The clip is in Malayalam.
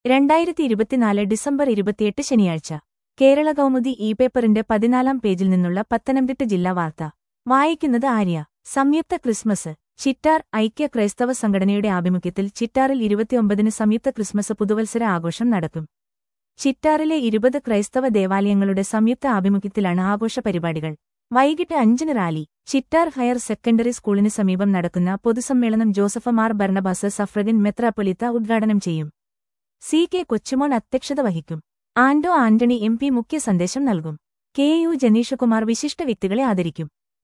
രണ്ടായിരത്തി ഇരുപത്തിനാല് ഡിസംബർ ഇരുപത്തിയെട്ട് ശനിയാഴ്ച കേരള കൗമുദി ഇ പേപ്പറിന്റെ പതിനാലാം പേജിൽ നിന്നുള്ള പത്തനംതിട്ട ജില്ലാ വാർത്ത വായിക്കുന്നത് ആര്യ സംയുക്ത ക്രിസ്മസ് ചിറ്റാർ ഐക്യ ക്രൈസ്തവ സംഘടനയുടെ ആഭിമുഖ്യത്തിൽ ചിറ്റാറിൽ ഇരുപത്തിയൊമ്പതിന് സംയുക്ത ക്രിസ്മസ് പുതുവത്സര ആഘോഷം നടക്കും ചിറ്റാറിലെ ഇരുപത് ക്രൈസ്തവ ദേവാലയങ്ങളുടെ സംയുക്ത ആഭിമുഖ്യത്തിലാണ് ആഘോഷ പരിപാടികൾ വൈകിട്ട് അഞ്ചിന് റാലി ചിറ്റാർ ഹയർ സെക്കൻഡറി സ്കൂളിന് സമീപം നടക്കുന്ന പൊതുസമ്മേളനം ജോസഫ് മാർ ഭരണബാസ് സഫ്രഗൻ മെത്രാപ്പൊലിത്ത ഉദ്ഘാടനം ചെയ്യും സി കെ കൊച്ചുമോൻ അധ്യക്ഷത വഹിക്കും ആന്റോ ആന്റണി എം പി മുഖ്യ സന്ദേശം നൽകും കെ യു ജനീഷകുമാർ വിശിഷ്ട വ്യക്തികളെ ആദരിക്കും